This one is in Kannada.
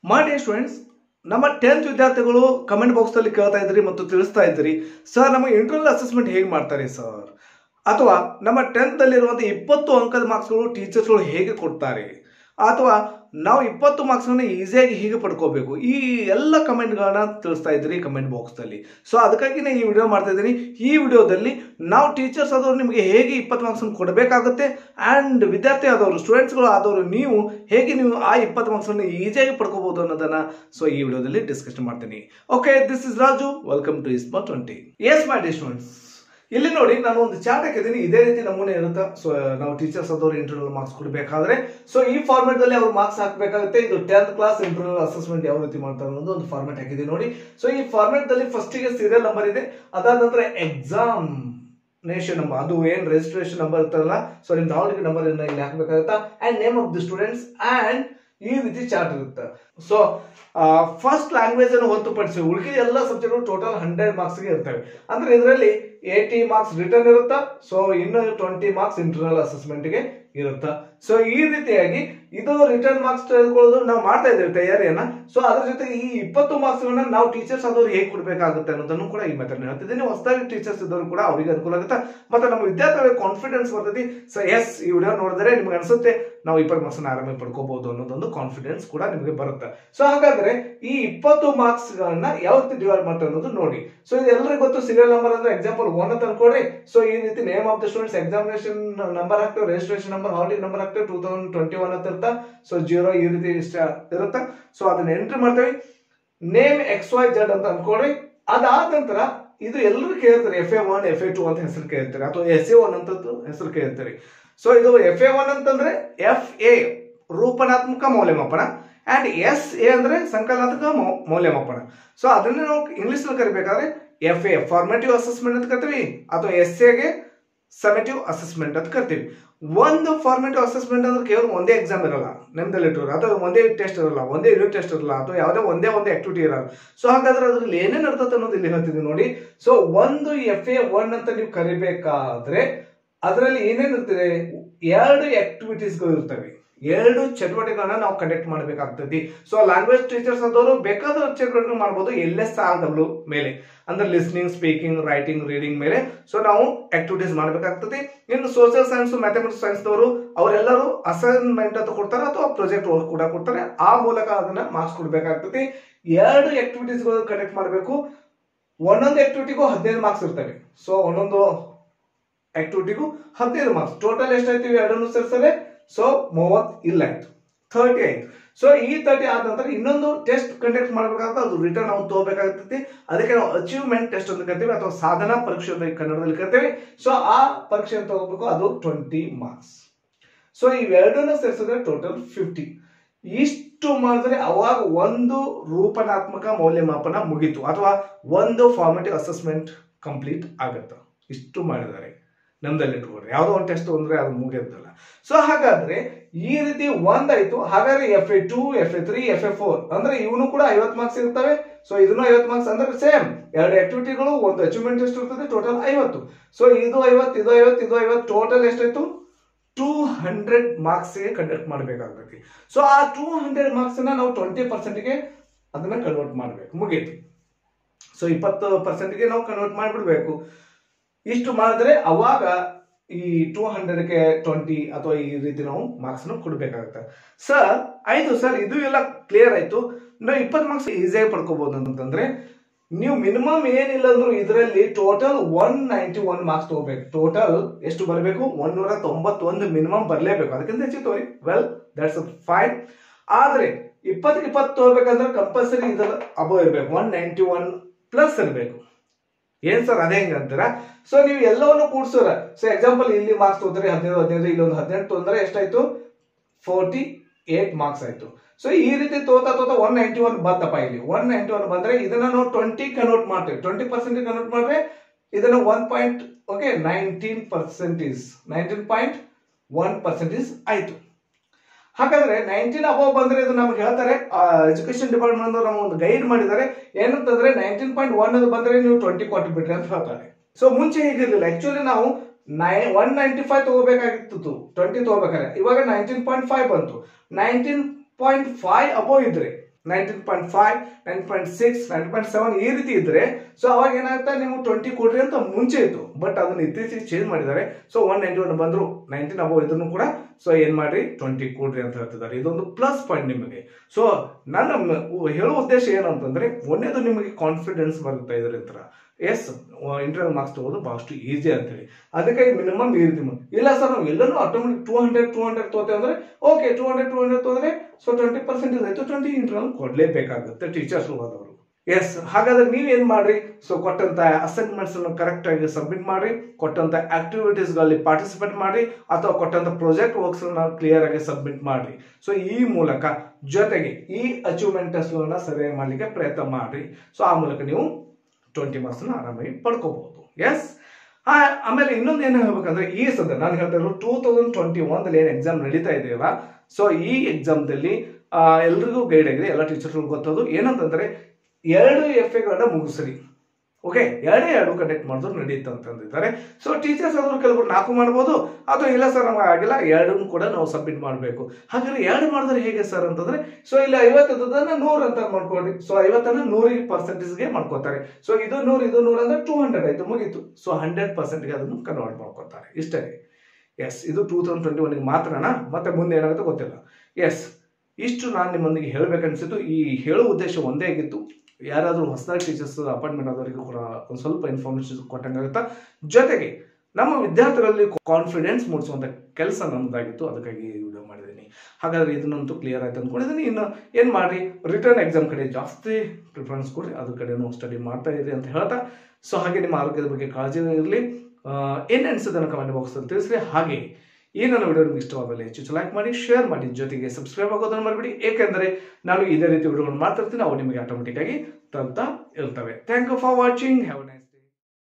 ಮಾಡಿ ಸ್ಟೂಡೆಂಟ್ಸ್ ನಮ್ಮ ಟೆಂತ್ ವಿದ್ಯಾರ್ಥಿಗಳು ಕಮೆಂಟ್ ಬಾಕ್ಸಲ್ಲಿ ಕೇಳ್ತಾ ಇದ್ರಿ ಮತ್ತು ತಿಳಿಸ್ತಾ ಇದ್ರಿ ಸರ್ ನಮಗೆ ಇಂಟರ್ನಲ್ ಅಸೆಸ್ಮೆಂಟ್ ಹೇಗೆ ಮಾಡ್ತಾರೆ ಸರ್ ಅಥವಾ ನಮ್ಮ ಟೆಂತಲ್ಲಿರುವಂಥ ಇಪ್ಪತ್ತು ಅಂಕದ ಮಾರ್ಕ್ಸ್ಗಳು ಟೀಚರ್ಸ್ಗಳು ಹೇಗೆ ಕೊಡ್ತಾರೆ ಅಥವಾ ನಾವು ಇಪ್ಪತ್ತು ಮಾರ್ಕ್ಸ್ಗಳನ್ನ ಈಸಿಯಾಗಿ ಹೇಗೆ ಪಡ್ಕೋಬೇಕು ಈ ಎಲ್ಲ ಕಮೆಂಟ್ಗಳನ್ನ ತಿಳಿಸ್ತಾ ಇದ್ರಿ ಕಮೆಂಟ್ ಬಾಕ್ಸ್ನಲ್ಲಿ ಸೊ ಅದಕ್ಕಾಗಿನೇ ಈ ವಿಡಿಯೋ ಮಾಡ್ತಾ ಇದ್ದೀನಿ ಈ ವಿಡಿಯೋದಲ್ಲಿ ನಾವು ಟೀಚರ್ಸ್ ಆದವರು ನಿಮಗೆ ಹೇಗೆ ಇಪ್ಪತ್ತು ಮಾರ್ಕ್ಸನ್ನು ಕೊಡಬೇಕಾಗುತ್ತೆ ಆ್ಯಂಡ್ ವಿದ್ಯಾರ್ಥಿ ಆದವರು ಸ್ಟೂಡೆಂಟ್ಸ್ಗಳು ಆದವರು ನೀವು ಹೇಗೆ ನೀವು ಆ ಇಪ್ಪತ್ತು ಮಾರ್ಕ್ಸನ್ನು ಈಸಿಯಾಗಿ ಪಡ್ಕೋಬಹುದು ಅನ್ನೋದನ್ನ ಸೊ ಈ ವಿಡಿಯೋದಲ್ಲಿ ಡಿಸ್ಕಷನ್ ಮಾಡ್ತೀನಿ okay this is Raju welcome to ಇಸ್ಮಾ ಟ್ವೆಂಟಿ ಎಸ್ ಮೈ ಡಿ ಸ್ಟೂಡೆಂಟ್ಸ್ ಇಲ್ಲಿ ನೋಡಿ ನಾನು ಒಂದು ಚಾರ್ಟ್ ಹಾಕಿದ್ದೀನಿ ಇದೇ ರೀತಿ ನಮೂನೆ ಇರುತ್ತೆ ಸೊ ನಾವು ಟೀಚರ್ಸ್ ಆದವರು ಇಂಟರ್ನಲ್ ಮಾರ್ಕ್ಸ್ ಕೊಡಬೇಕಾದ್ರೆ ಸೊ ಈ ಫಾರ್ಮೆಟ್ ಅಲ್ಲಿ ಅವ್ರು ಮಾರ್ಕ್ಸ್ ಹಾಕಬೇಕಾಗುತ್ತೆ ಇದು ಟೆಂತ್ ಕ್ಲಾಸ್ ಇಂಟರ್ನಲ್ ಅಸೆಸ್ಮೆಂಟ್ ಯಾವ ರೀತಿ ಮಾಡ್ತಾರೆ ಅನ್ನೋದು ಒಂದು ಫಾರ್ಮೆಟ್ ಹಾಕಿದ್ದೀನಿ ನೋಡಿ ಸೊ ಈ ಫಾರ್ಮೆಟ್ ಅಲ್ಲಿ ಫಸ್ಟಿಗೆ ಸೀರಿಯಲ್ ನಂಬರ್ ಇದೆ ಅದಾದ ನಂತರ ಎಕ್ಸಾಮ್ ನೇಷನ್ ನಂಬರ್ ಅದು ಏನ್ ರಿಜಿಸ್ಟ್ರೇಷನ್ ನಂಬರ್ ಇರ್ತಲ್ಲ ಸೊ ನಿಮ್ದು ಹಾಲ್ ಟಿಕೆಟ್ ನಂಬರ್ ಇಲ್ಲಿ ಹಾಕಬೇಕಾಗುತ್ತಾ and name of the students and ಈ ರೀತಿ ಚಾರ್ಟ್ ಇರುತ್ತೆ ಸೊ ಫಸ್ಟ್ ಲ್ಯಾಂಗ್ವೇಜ್ ಅನ್ನು ಹೊರತುಪಡಿಸಿ ಉಳಿದ ಎಲ್ಲ ಸಬ್ಜೆಕ್ಟ್ ಟೋಟಲ್ ಹಂಡ್ರೆಡ್ ಮಾರ್ಕ್ಸ್ ಗೆ ಇರ್ತವೆ ಅಂದ್ರೆ ಇದರಲ್ಲಿ ಏಟಿ ಮಾರ್ಕ್ಸ್ ರಿಟರ್ನ್ ಇರುತ್ತಾ ಸೊ ಇನ್ನು ಟ್ವೆಂಟಿ ಮಾರ್ಕ್ಸ್ ಇಂಟರ್ನಲ್ ಅಸೆಸ್ಮೆಂಟ್ ಗೆ ಇರುತ್ತಾ ಸೊ ಈ ರೀತಿಯಾಗಿ ಇದು ರಿಟರ್ನ್ ಮಾರ್ಕ್ಸ್ ತೆಗೆದುಕೊಳ್ಳೋದು ನಾವು ಮಾಡ್ತಾ ಇದ್ದೇವೆ ತಯಾರಿಯನ್ನ ಸೊ ಅದ್ರ ಜೊತೆಗೆ ಈ ಇಪ್ಪತ್ತು ಮಾರ್ಕ್ಸ್ ನಾವು ಟೀಚರ್ಸ್ ಆದವ್ರು ಹೇಗೆ ಕೊಡಬೇಕಾಗುತ್ತೆ ಅನ್ನೋದನ್ನು ಕೂಡ ಈ ಮೆಥಡ್ ಹೇಳ್ತಿದ್ದೀನಿ ಹೊಸದಾಗಿ ಟೀಚರ್ಸ್ ಇದ್ದವರು ಕೂಡ ಅವರಿಗೆ ಅನುಕೂಲ ಆಗುತ್ತೆ ಮತ್ತೆ ನಮ್ಮ ವಿದ್ಯಾರ್ಥಿಗಳಿಗೆ ಕಾನ್ಫಿಡೆನ್ಸ್ ಬರ್ತೈತಿ ಸೊ ಎಸ್ ಈ ವಿಡಿಯೋ ನೋಡಿದ್ರೆ ನಿಮ್ಗೆ ಅನ್ಸುತ್ತೆ ನಾವು ಇಪ್ಪತ್ತು ಮಾರ್ಕ್ಸ್ ಆರಾಮೆ ಪಡ್ಕೋಬಹುದು ಅನ್ನೋದೊಂದು ಕಾನ್ಫಿಡೆನ್ಸ್ ಕೂಡ ನಿಮಗೆ ಬರುತ್ತೆ ಸೊ ಹಾಗಾದ್ರೆ ಈ ಇಪ್ಪತ್ತು ಮಾರ್ಕ್ಸ್ ಗಳನ್ನ ಯಾವ ರೀತಿ ಡಿವೈಡ್ ಮಾಡ್ತಾರೆ ಅನ್ನೋದು ನೋಡಿ ಸೊ ಇದು ಎಲ್ಲರಿಗೂ ಗೊತ್ತು ಸೀರಿಯಲ್ ನಂಬರ್ ಅಂದ್ರೆ ಎಕ್ಸಾಂಪಲ್ ಒನ್ ಅಂತ ಅನ್ಕೊಡ್ರಿ ಸೊ ಈ ರೀತಿ name of the students examination number ಹಾಕ್ತೇವೆ ರಿಜಿಸ್ಟ್ರೇಷನ್ ನಂಬರ್ ಹಾಲಿಡೇ ನಂಬರ್ ಹಾಕ್ತೇವೆ ಟೂ ತೌಸಂಡ್ ಟ್ವೆಂಟಿ ಒನ್ ಅಂತ ಇರ್ತಾ ಸೊ ಜೀರೋ ಈ ರೀತಿ ಇಷ್ಟ ಇರುತ್ತೆ ಸೊ ಅದನ್ನ ಎಂಟ್ರಿ ಮಾಡ್ತೇವೆ ನೇಮ್ ಎಕ್ಸ್ ವೈ ಜೆಡ್ ಅಂತ ಅನ್ಕೊಡ್ರಿ ಅದಾದ ನಂತರ ಇದು ಎಲ್ಲರೂ ಕೇಳ್ತಾರೆ F A one F A two ಅಂತ ಹೆಸರು ಕೇಳ್ತಾರೆ ಅಥವಾ ಎಸ್ ಎ ಒನ್ ಅಂತ ಹೆಸರು ಕೇಳ್ತಾರೆ ಸೊ ಇದು ಎಫ್ ಎ ಒನ್ ಅಂತಂದ್ರೆ ಎಫ್ ಎ ರೂಪನಾತ್ಮಕ ಮೌಲ್ಯಮಾಪನ ಅಂಡ್ ಎಸ್ ಎ ಅಂದ್ರೆ ಸಂಕಲನಾತ್ಮಕ ಮೌ- ಮೌಲ್ಯಮಾಪನ ಸೊ ಅದನ್ನ ನಾವು ಇಂಗ್ಲಿಷ್ ನಲ್ಲಿ ಕರಿಬೇಕಾದ್ರೆ ಎಫ್ ಎ ಫಾರ್ಮೇಟಿವ್ ಅಸೆಸ್ಮೆಂಟ್ ಅಂತ ಕರಿತೀವಿ ಅಥವಾ ಎಸ್ ಎಗೆ ಸಮೇಟಿವ್ ಅಸೆಸ್ಮೆಂಟ್ ಅಂತ ಕರಿತೀವಿ ಒಂದು ಫಾರ್ಮೇಟಿವ್ ಅಸೆಸ್ಮೆಂಟ್ ಅಂದ್ರೆ ಕೇವಲ ಒಂದೇ ಎಕ್ಸಾಮ್ ಇರಲ್ಲ ನೆಮ್ಮದಲ್ಲಿ ಇಟ್ಟರು ಅಥವಾ ಒಂದೇ ಟೆಸ್ಟ್ ಇರಲ್ಲ ಒಂದೇ ಯೂನಿಟ್ ಟೆಸ್ಟ್ ಇರಲ್ಲ ಅಥವಾ ಯಾವುದೇ ಒಂದೇ ಒಂದೇ ಆಕ್ಟಿವಿಟಿ ಇರಲ್ಲ ಸೊ ಹಾಗಾದ್ರೆ ಅದ್ರಲ್ಲಿ ಏನೇನು ಇರ್ತದೆ ಅನ್ನೋದು ಇಲ್ಲಿ ಹೇಳ್ತಿದ್ವಿ ನೋಡಿ ಸೊ ಒಂದು ಎಫ್ ಎ ಒನ್ ಅಂತ ನೀವು ಕರಿಬೇಕಾದ್ರೆ ಅದರಲ್ಲಿ ಏನೇನು ಇರ್ತದೆ ಎರಡು ಆಕ್ಟಿವಿಟೀಸ್ಗಳು ಇರ್ತವೆ ಎರಡು ಚಟುವಟಿಕೆಗಳನ್ನ ನಾವು ಕಂಡಕ್ಟ್ ಮಾಡಬೇಕಾಗ್ತದೆ ಸೊ ಲ್ಯಾಂಗ್ವೇಜ್ ಟೀಚರ್ಸ್ ಆದವರು ಬೇಕಾದ ಚಟುವಟಿಕೆ ಮಾಡ್ಬೋದು ಎಲ್ ಎಸ್ ಆರ್ ಡಬ್ಲ್ಯೂ ಮೇಲೆ ಅಂದ್ರೆ ಲಿಸ್ನಿಂಗ್ ಸ್ಪೀಕಿಂಗ್ ರೈಟಿಂಗ್ ರೀಡಿಂಗ್ ಮೇಲೆ ಸೊ ನಾವು ಆಕ್ಟಿವಿಟೀಸ್ ಮಾಡಬೇಕಾಗ್ತದೆ ಇನ್ನು ಸೋಷಿಯಲ್ ಸೈನ್ಸ್ ಮ್ಯಾಥಮೆಟಿಕ್ಸ್ ಸೈನ್ಸ್ ದವರು ಅವರೆಲ್ಲರೂ ಅಸೈನ್ಮೆಂಟ್ ಅಂತ ಕೊಡ್ತಾರೆ ಅಥವಾ ಪ್ರಾಜೆಕ್ಟ್ ವರ್ಕ್ ಕೂಡ ಕೊಡ್ತಾರೆ ಆ ಮೂಲಕ ಅದನ್ನ ಮಾರ್ಕ್ಸ್ ಕೊಡಬೇಕಾಗ್ತದೆ ಎರಡು ಆಕ್ಟಿವಿಟೀಸ್ಗಳು ಕಂಡಕ್ಟ್ ಮಾಡಬೇಕು ಒಂದೊಂದು ಆಕ್ಟಿವಿಟಿಗೂ ಹದಿನೈದು ಮಾರ್ಕ್ಸ್ ಇರ್ತವೆ ಸೊ ಒಂದೊಂದು ಆಕ್ಟಿವಿಟಿಗೂ ಹದಿನೈದು ಮಾರ್ಕ್ಸ್ ಟೋಟಲ್ ಎಷ್ಟಾಯ್ತು ಎರಡನ್ನು ಸೇರಿಸದೆ ಸೊ ಮೂವತ್ ಇಲ್ಲ ಆಯ್ತು ಥರ್ಟಿ ಆಯ್ತು ಸೊ ಈ ತರ್ಟಿ ಆದ ನಂತರ ಇನ್ನೊಂದು ಟೆಸ್ಟ್ ಕಂಡಕ್ಟ್ ಮಾಡಬೇಕಾಗುತ್ತೆ ಅದು ರಿಟರ್ನ್ ನಾವು ತಗೋಬೇಕಾಗ್ತದೆ ಅದಕ್ಕೆ ನಾವು ಅಚೀವ್ಮೆಂಟ್ ಟೆಸ್ಟ್ ಅಂತ ಕರಿತೀವಿ ಅಥವಾ ಸಾಧನಾ ಪರೀಕ್ಷೆ ಅಂತ ಕನ್ನಡದಲ್ಲಿ ಕರಿತೀವಿ ಸೊ ಆ ಪರೀಕ್ಷೆ ತಗೋಬೇಕು ಅದು ಟ್ವೆಂಟಿ ಮಾರ್ಕ್ಸ್ ಸೊ ಇವೆರಡನ್ನು ಸೇರಿಸಿದ್ರೆ ಟೋಟಲ್ ಫಿಫ್ಟಿ ಇಷ್ಟು ಮಾಡಿದ್ರೆ ಅವಾಗ ಒಂದು ರೂಪನಾತ್ಮಕ ಮೌಲ್ಯಮಾಪನ ಮುಗೀತು ಅಥವಾ ಒಂದು ಫಾರ್ಮೇಟಿವ್ ಅಸೆಸ್ಮೆಂಟ್ ಕಂಪ್ಲೀಟ್ ಆಗುತ್ತೆ ಇಷ್ಟು ಮಾಡಿದ್ದಾರೆ ನಮ್ದಲ್ಲಿ ಇಟ್ಕೊಡ್ರಿ ಯಾವುದೋ ಒಂದು ಟೆಸ್ಟ್ ಅಂದ್ರೆ ಅದು ಮುಗಿಯೋದಲ್ಲ ಸೊ ಹಾಗಾದ್ರೆ ಈ ರೀತಿ ಒಂದಾಯ್ತು ಹಾಗಾದ್ರೆ F A two F A three F A four ಅಂದ್ರೆ ಇವನು ಕೂಡ ಐವತ್ ಮಾರ್ಕ್ಸ್ ಇರ್ತವೆ ಸೊ ಇದನ್ನು ಐವತ್ ಮಾರ್ಕ್ಸ್ ಅಂದ್ರೆ ಸೇಮ್ ಎರಡು ಆಕ್ಟಿವಿಟಿಗಳು ಒಂದು ಅಚೀವ್ಮೆಂಟ್ ಎಷ್ಟು ಇರ್ತದೆ ಟೋಟಲ್ ಐವತ್ತು ಸೊ ಇದು ಐವತ್ತು ಇದು ಐವತ್ತು ಇದು ಐವತ್ತು ಟೋಟಲ್ ಎಷ್ಟಾಯ್ತು ಟೂ ಹಂಡ್ರೆಡ್ ಮಾರ್ಕ್ಸ್ಗೆ ಕಂಡಕ್ಟ್ ಮಾಡಬೇಕಾಗ್ತೈತಿ ಸೊ ಆ ಟೂ ಹಂಡ್ರೆಡ್ ಮಾರ್ಕ್ಸ್ ನಾವು ಟ್ವೆಂಟಿ ಪರ್ಸೆಂಟ್ಗೆ ಅದನ್ನ ಕನ್ವರ್ಟ್ ಮಾಡಬೇಕು ಮುಗೀತು ಸೊ ಇಪ್ಪತ್ತು ಪರ್ಸೆಂಟ್ಗೆ ನಾವು ಕನ್ವರ್ಟ್ ಮಾಡಿಬಿಡ್ಬೇಕು ಇಷ್ಟು ಮಾಡಿದ್ರೆ ಅವಾಗ ಈ ಟೂ ಹಂಡ್ರೆಡ್ಗೆ ಟ್ವೆಂಟಿ ಅಥವಾ ಈ ರೀತಿ ನಾವು ಮಾರ್ಕ್ಸ್ ಕೊಡಬೇಕಾಗುತ್ತೆ ಸರ್ ಆಯ್ತು ಸರ್ ಇದು ಎಲ್ಲ ಕ್ಲಿಯರ್ ಆಯ್ತು ನಾವು ಇಪ್ಪತ್ತು ಮಾರ್ಕ್ಸ್ ಈಸಿಯಾಗಿ ಪಡ್ಕೋಬಹುದು ಅಂತಂದ್ರೆ ನೀವು ಮಿನಿಮಮ್ ಏನಿಲ್ಲ ಅಂದ್ರೂ ಇದರಲ್ಲಿ total one ninety one marks ತಗೋಬೇಕು ಟೋಟಲ್ ಎಷ್ಟು ಬರಬೇಕು ಒನ್ನೂರ ತೊಂಬತ್ತೊಂದು ಮಿನಿಮಮ್ ಬರಲೇಬೇಕು ಅದಕ್ಕಿಂತ ಹೆಚ್ಚು ತಗೋರಿ ವೆಲ್ ದಟ್ಸ್ ಫೈನ್ ಆದ್ರೆ ಇಪ್ಪತ್ತಕ್ಕೆ ಇಪ್ಪತ್ತು ತಗೋಬೇಕಂದ್ರೆ ಕಂಪಲ್ಸರಿ ಇದರ ಅಬೋ ಇರಬೇಕು ಒನ್ ನೈಂಟಿ ಒನ್ ಪ್ಲಸ್ ಇರಬೇಕು ಏನ್ ಸರ್ ಅದೇ ಹೆಂಗ ಅಂತೀರಾ ಸೊ ನೀವು ಎಲ್ಲವನ್ನು ಕೂಡ್ಸೋರ ಸೊ ಎಕ್ಸಾಂಪಲ್ ಇಲ್ಲಿ ಮಾರ್ಕ್ಸ್ ತೊಂದ್ರೆ ಹದಿನೈದು ಹದಿನೈದು ಇಲ್ಲೊಂದು ಹದಿನೆಂಟು ತೊಂದರೆ ಎಷ್ಟಾಯ್ತು ಫೋರ್ಟಿ ಏಟ್ ಮಾರ್ಕ್ಸ್ ಆಯ್ತು ಸೊ ಈ ರೀತಿ total total one ninety one ಬಂತಪ್ಪ ಇಲ್ಲಿ ಒನ್ ನೈಂಟಿ ಒನ್ ಬಂದ್ರೆ ಇದನ್ನ ನಾವು ಟ್ವೆಂಟಿ ಕನ್ವರ್ಟ್ ಮಾಡ್ತೇವೆ ಟ್ವೆಂಟಿ ಪರ್ಸೆಂಟ್ ಕನ್ವರ್ಟ್ ಮಾಡಿದ್ರೆ ಇದನ್ನ one point okay nineteen percentage nineteen point one percentage ಆಯ್ತು ಹಾಗಾದ್ರೆ ನೈನ್ಟೀನ್ ಅಬೌವ್ ಬಂದ್ರೆ ಇದು ನಮ್ಗೆ ಹೇಳ್ತಾರೆ ಎಜುಕೇಶನ್ ಡಿಪಾರ್ಟ್ಮೆಂಟ್ ನಮ್ಗೆ ಒಂದು ಗೈಡ್ ಮಾಡಿದ್ದಾರೆ ಏನಂತಂದ್ರೆ ನೈನ್ಟೀನ್ ಪಾಯಿಂಟ್ ಒನ್ ಅದು ಬಂದ್ರೆ ನೀವು ಟ್ವೆಂಟಿ ಕೊಟ್ಟು ಬಿಡ್ರಿ ಅಂತ ಹೇಳ್ತಾರೆ ಸೊ ಮುಂಚೆ ಹೀಗಿರ್ಲಿಲ್ಲ ಆಕ್ಚುಲಿ ನಾವು ನೈ ಒನ್ ನೈಂಟಿ ಫೈವ್ ತಗೋಬೇಕಾಗಿತ್ತು ಟ್ವೆಂಟಿ ತಗೋಬೇಕಾದ್ರೆ ಇವಾಗ ನೈನ್ಟೀನ್ ಪಾಯಿಂಟ್ ಫೈವ್ ಬಂತು ನೈನ್ಟೀನ್ ಪಾಯಿಂಟ್ ಫೈವ್ ಅಬೋ ಇದ್ರೆ nineteen point five nine point six nine point seven ಈ ರೀತಿ ಇದ್ರೆ ಸೊ ಅವಾಗ ಏನಾಗುತ್ತೆ ನೀವು ಟ್ವೆಂಟಿ ಕೊಡ್ರಿ ಅಂತ ಮುಂಚೆ ಇತ್ತು ಬಟ್ ಅದನ್ನ ಇತ್ತೀಚೆಗೆ ಚೇಂಜ್ ಮಾಡಿದ್ದಾರೆ ಸೊ ಒನ್ ನೈಂಟಿ ಒನ್ ಬಂದ್ರು ನೈನ್ಟೀನ್ ಅಬೋ ಇದನ್ನು ಕೂಡ ಸೊ ಏನ್ ಮಾಡ್ರಿ ಟ್ವೆಂಟಿ ಕೊಡ್ರಿ ಅಂತ ಹೇಳ್ತಿದ್ದಾರೆ ಇದೊಂದು ಪ್ಲಸ್ ಪಾಯಿಂಟ್ ನಿಮಗೆ ಸೊ ನನ್ನ ಮ- ಹೇಳೋ ಉದ್ದೇಶ ಏನಂತಂದ್ರೆ ಒಂದೇದು ನಿಮಗೆ ಕಾನ್ಫಿಡೆನ್ಸ್ ಬರುತ್ತೆ ಇದರಿಂದ ಎಸ್ ಇಂಟರ್ನಲ್ ಮಾರ್ಕ್ಸ್ ತಗೋದು ಬಹಳಷ್ಟು ಈಸಿ ಅಂತೇಳಿ ಅದಕ್ಕಾಗಿ ಮಿನಿಮಮ್ ಈ ರೀತಿ ಮಾಡಿ. ಇಲ್ಲ ಸರ್ ನಾವು ಎಲ್ಲನೂ automatic two hundred two hundred ತಗೋತೇವೆ ಅಂದ್ರೆ okay two hundred two hundred ತಗೋದ್ರೆ ಸೊ ಟ್ವೆಂಟಿ ಪರ್ಸೆಂಟೇಜ್ ಆಯ್ತು ಟ್ವೆಂಟಿ ಇಂಟರ್ನಲ್ ಕೊಡ್ಲೇಬೇಕಾಗುತ್ತೆ ಟೀಚರ್ಸ್ ಹೋದವರು ಎಸ್ ಹಾಗಾದ್ರೆ ನೀವೇನ್ ಮಾಡ್ರಿ ಸೊ ಕೊಟ್ಟಂತ ಅಸೈನ್ಮೆಂಟ್ಸ್ ಅನ್ನು ಕರೆಕ್ಟ್ ಆಗಿ ಸಬ್ಮಿಟ್ ಮಾಡಿ ಕೊಟ್ಟಂತ ಆಕ್ಟಿವಿಟೀಸ್ ಗಳಲ್ಲಿ ಪಾರ್ಟಿಸಿಪೇಟ್ ಮಾಡಿ ಅಥವಾ ಕೊಟ್ಟಂತ ಪ್ರಾಜೆಕ್ಟ್ ವರ್ಕ್ಸ್ ಅನ್ನ ಕ್ಲಿಯರ್ ಆಗಿ ಸಬ್ಮಿಟ್ ಮಾಡಿ ಸೊ ಈ ಮೂಲಕ ಜೊತೆಗೆ ಈ ಅಚೀವ್ಮೆಂಟ್ ಟೆಸ್ಟ್ ಗಳನ್ನ ಸರಿಯಾಗಿ ಮಾಡ್ಲಿಕ್ಕೆ ಪ್ರಯತ್ನ ಮಾಡ್ರಿ ಸೊ ಆ ಮೂಲಕ ನೀವು ಟ್ವೆಂಟಿ ಮಾರ್ಕ್ಸ್ ಆರಾಮಾಗಿ ಪಡ್ಕೋಬಹುದು ಎಸ್ ಆಮೇಲೆ ಇನ್ನೊಂದು ಏನು ಹೇಳ್ಬೇಕಂದ್ರೆ ಈ ಸದ್ಯ ನಾನು ಹೇಳ್ತಾ ಇರೋದು ಟೂ ತೌಸಂಡ್ ಟ್ವೆಂಟಿ ಒಂದಲ್ಲಿ ಏನು ಎಕ್ಸಾಮ್ ನಡೀತಾ ಇದೆಯಲ್ಲ ಸೊ ಈ ಎಕ್ಸಾಮ್ದಲ್ಲಿ ಎಲ್ರಿಗೂ ಗೈಡ್ ಆಗಿದೆ ಎಲ್ಲ ಟೀಚರ್ಸ್ಗಳು ಗೊತ್ತದು ಏನಂತಂದ್ರೆ ಎರಡು ಎಫ್ ಎಗಳನ್ನ ಮುಗಿಸ್ರಿ ಓಕೆ ಎರಡೇ ಎರಡು ಕಂಡಕ್ಟ್ ಮಾಡಿದ್ರು ನಡೆಯುತ್ತೆ ಅಂತಂದಿದ್ದಾರೆ ಸೊ ಟೀಚರ್ಸ್ ಆದ್ರೂ ಕೆಲವರು ನಾಲ್ಕು ಮಾಡ್ಬೋದು ಅಥವಾ ಇಲ್ಲ ಸರ್ ನಮಗೆ ಆಗಿಲ್ಲ ಎರಡನ್ನು ಕೂಡ ನಾವು ಸಬ್ಮಿಟ್ ಮಾಡಬೇಕು ಹಾಗಾದ್ರೆ ಎರಡು ಮಾಡಿದ್ರೆ ಹೇಗೆ ಸರ್ ಅಂತಂದ್ರೆ ಸೊ ಇಲ್ಲಿ ಐವತ್ತದನ್ನ ನೂರು ಅಂತ ಮಾಡ್ಕೊಳ್ಳಿ ಸೊ ಐವತ್ತನ್ನ ನೂರಿಗೆ ಪರ್ಸೆಂಟೇಜ್ಗೆ ಮಾಡ್ಕೋತಾರೆ ಸೊ ಇದು ನೂರು ಇದು ನೂರು ಅಂದ್ರೆ ಟೂ ಹಂಡ್ರೆಡ್ ಆಯ್ತು ಮುಗೀತು ಸೊ ಹಂಡ್ರೆಡ್ ಪರ್ಸೆಂಟ್ಗೆ ಅದನ್ನು ಕನ್ವರ್ಟ್ ಮಾಡ್ಕೊತಾರೆ ಇಷ್ಟೇ ಎಸ್ ಇದು ಟೂ ತೌಸಂಡ್ ಟ್ವೆಂಟಿ ಒನ್ಗೆ ಮಾತ್ರನಾ ಮತ್ತೆ ಮುಂದೆ ಏನಾಗುತ್ತೆ ಗೊತ್ತಿಲ್ಲ ಎಸ್ ಇಷ್ಟು ನಾನು ನಿಮ್ಮೊಂದಿಗೆ ಹೇಳಬೇಕನ್ಸಿತ್ತು ಈ ಹೇಳೋ ಉದ್ದೇಶ ಒಂದೇ ಆಗಿತ್ತು ಯಾರಾದರೂ ಹೊಸದಾಗಿ ಟೀಚರ್ಸ್ ಅಪಾಯಿಂಟ್ಮೆಂಟ್ ಆದವರಿಗೂ ಕೂಡ ಒಂದು ಸ್ವಲ್ಪ ಇನ್ಫಾರ್ಮೇಶನ್ ಕೊಟ್ಟಂಗಾಗುತ್ತಾ ಜೊತೆಗೆ ನಮ್ಮ ವಿದ್ಯಾರ್ಥಿಗಳಲ್ಲಿ ಕಾನ್ಫಿಡೆನ್ಸ್ ಮೂಡಿಸುವಂಥ ಕೆಲಸ ನಮ್ಮದಾಗಿತ್ತು ಅದಕ್ಕಾಗಿ ಈ ವಿಡಿಯೋ ಮಾಡಿದ್ದೀನಿ ಹಾಗಾದ್ರೆ ಇದನ್ನಂತೂ ಕ್ಲಿಯರ್ ಆಯ್ತು ಅಂದ್ಕೊಂಡಿದ್ದೀನಿ ಇನ್ನು ಏನು ಮಾಡಿ ರಿಟರ್ನ್ ಎಕ್ಸಾಮ್ ಕಡೆ ಜಾಸ್ತಿ ಪ್ರಿಫರೆನ್ಸ್ ಕೊಡಿ ಅದ್ರ ಕಡೆನೂ ಸ್ಟಡಿ ಮಾಡ್ತಾ ಇರಿ ಅಂತ ಹೇಳ್ತಾ ಸೊ ಹಾಗೆ ನಿಮ್ಮ ಆರೋಗ್ಯದ ಬಗ್ಗೆ ಕಾಳಜಿ ಇರಲಿ ಏನು ಅನಿಸೋದನ್ನು ಕಮೆಂಟ್ ಬಾಕ್ಸಲ್ಲಿ ತಿಳಿಸ್ರಿ ಹಾಗೆ ಈ ನನ್ನ ವಿಡಿಯೋ ನಿಮ್ಗೆ ಇಷ್ಟವಾಗಲಿ ಹೆಚ್ಚು ಲೈಕ್ ಮಾಡಿ ಶೇರ್ ಮಾಡಿ ಜೊತೆಗೆ ಸಬ್ಸ್ಕ್ರೈಬ್ ಆಗೋದನ್ನು ಮಾಡಬೇಡಿ ಏಕೆಂದರೆ ನಾನು ಇದೇ ರೀತಿ ವಿಡಿಯೋಗಳನ್ನು ಮಾಡ್ತಿರ್ತೀನಿ ಅವು ನಿಮಗೆ ಆಟೋಮೆಟಿಕ್ ಆಗಿ ತಲುಪ್ತಾ ಇರ್ತವೆ thank you for watching have nice